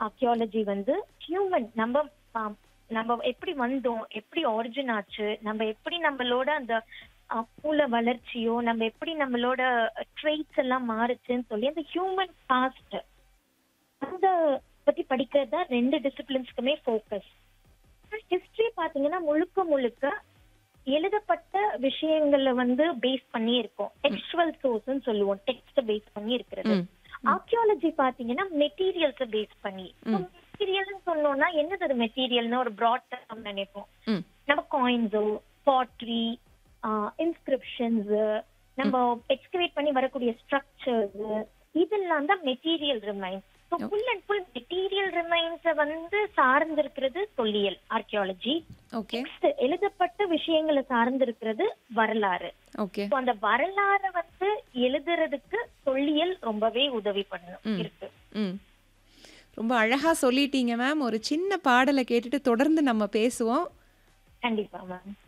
Archaeology வந்து human நம்ம ஆம், நம்ம எப்படி வந்தோம் எப்படி ஆரிஜின் ஆச்சு நம்ம எப்படி நம்மளோட அந்த அஹ், மூல வளர்ச்சியோ நம்ம எப்படி நம்மளோட ட்ரெய்ட்ஸ் எல்லாம் மாறுச்சுன்னு சொல்லி அந்த ஹியூமன் பாஸ்ட் அந்த பத்தி படிக்கிறது தான் ரெண்டு டிசிப்ளின்ஸ்க்குமே ஃபோக்கஸ் ஹிஸ்டரி பாத்தீங்கன்னா முழுக்க முழுக்க எழுதப்பட்ட விஷயங்கள்ல வந்து பேஸ் பண்ணி இருக்கும் டெக்ஸ்டுவல் சோர்ஸ்னு சொல்லுவோம் டெக்ஸ்ட் பேஸ் பண்ணி இருக்கிறது ம். ஆர்கியாலஜி பாத்தீங்கன்னா மெட்டீரியல்ஸ் பேஸ் பண்ணி மெட்டீரியல்னு சொன்னோம்னா என்னது அது மெட்டீரியல்னு ஒரு ப்ராட் டேர்ம் நினைப்போம் ம். நம்ம காயின்ஸோ பாட்ரி இன்ஸ்கிரிப்ஷன்ஸ் நம்ம எக்ஸ்கவேட் பண்ணி வரக்கூடிய ஸ்ட்ரக்சர்ஸ் இதெல்லாம் தான் material remains so full and full material ரிமைன்ஸை வந்து சார்ந்திருக்கிறது தொல்லியல் ஆர்கியாலஜி ஓகே நெக்ஸ்ட் எழுதப்பட்ட விஷயங்களை சார்ந்திருக்கிறது வரலாறு ஓகே So, அந்த வரலாறை வந்து எழுதுறதுக்கு தொல்லியல் ரொம்பவே உதவி பண்ணும் ம். இருக்கு ம் ரொம்ப அழகா சொல்லிட்டீங்க மேம் ஒரு சின்ன பாடலை கேட்டுட்டு தொடர்ந்து நம்ம பேசுவோம் கண்டிப்பா மேம்